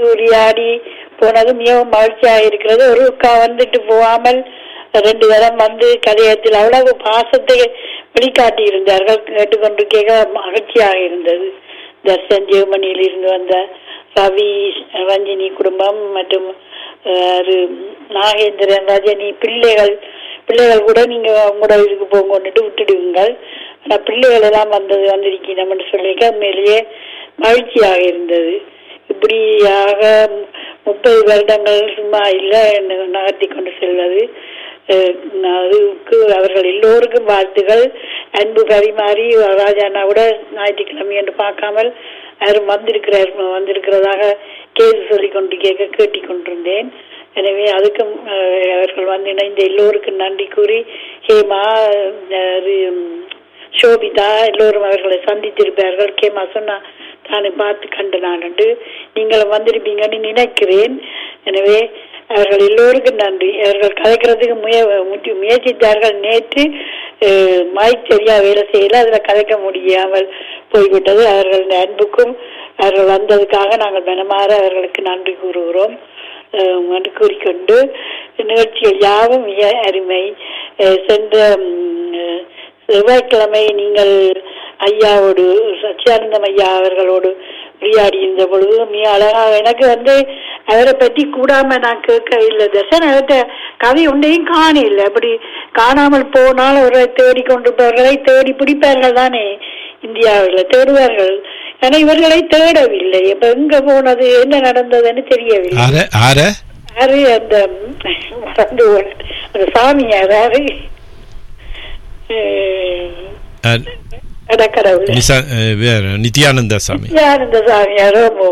உரையாடி போனது மிகவும் மகிழ்ச்சியாக இருக்கிறது ஒரு அக்கா வந்துட்டு போகாமல் ரெண்டு தரம் வந்து கதையத்தில் அவ்வளவு பாசத்தை வெளிக்காட்டி இருந்தார்கள் கேட்டுக்கொண்டு கேட்க மகிழ்ச்சியாக இருந்தது தர்ஷன் ஜெர்மனியில் இருந்து வந்த ரவி ரஞ்சினி குடும்பம் மற்றும் அஹ், ஒரு நாகேந்திரன் ரஜினி பிள்ளைகள் பிள்ளைகள் கூட நீங்க உங்களோட இதுக்கு போங்கன்னுட்டு விட்டுடுவீங்கள் ஆனா பிள்ளைகள் எல்லாம் வந்தது வந்திருக்கணும்னு சொல்லிக்க உண்மையிலேயே மகிழ்ச்சியாக இருந்தது இப்படியாக முப்பது வருடங்கள் சும்மா இல்லை நகர்த்தி கொண்டு செல்வது அஹ், அதுக்கு அவர்கள் எல்லோருக்கும் வாழ்த்துகள் அன்பு பரிமாறி ராஜாண்ணா கூட ஞாயிற்றுக்கிழமை என்று பார்க்காமல் யாரும் வந்திருக்கிறார் வந்திருக்கிறதாக கேள்வி சொல்லிக் கொண்டு கேட்க கேட்டிக் கொண்டிருந்தேன் எனவே அதுக்கும் அஹ், அவர்கள் வந்து இணைந்த எல்லோருக்கும் நன்றி கூறி ஹேமா அஹ், இது, சோபிதா எல்லோரும் அவர்களை சந்தித்திருப்பார்கள் கேமா சொன்னா தானே பார்த்து கண்டு நான் நீங்களும் வந்திருப்பீங்கன்னு நினைக்கிறேன் எனவே அவர்கள் எல்லோருக்கும் நன்றி அவர்கள் கதைக்கிறதுக்கு முய முயற்சி- முயற்சித்தார்கள் நேற்று அஹ், மைக் சரியா வேலை செய்யல அதுல கதைக்க முடியாமல் போய்விட்டது அவர்கள் அன்புக்கும் அவர்கள் வந்ததுக்காக நாங்கள் மனமாற அவர்களுக்கு நன்றி கூறுகிறோம் அஹ், என்று கூறிக்கொண்டு நிகழ்ச்சிகள் யாவும் மிக அருமை அஹ், சென்ற ம், அஹ், செவ்வாய்க்கிழமை நீங்கள் ஐயாவோடு சச்சியானந்தம் ஐயா அவர்களோடு உரையாடி இருந்த பொழுது மிக அழகாக எனக்கு வந்து அவரை பற்றி கூடாம நான் கேட்கவில்லை தர்சன் அவர்கிட்ட கதை ஒன்றையும் காணல அப்படி காணாமல் போனால் அவரை தேடி கொண்டிருப்பவர்களை தேடி பிடிப்பார்கள் தானே இந்தியாவில் தேடுவார்கள் ஆனா இவர்களை தேடவில்லை இப்ப எங்க போனது என்ன நடந்ததுன்னு தெரியவில்லை ஆர ஆர யாரு அந்த மறந்து போனேன். அந்த சாமியார் யாரு அஹ், கடற்கடவுள் நிசா அஹ், வேற நித்யானந்த சாமி யார் இந்த சாமியாரோ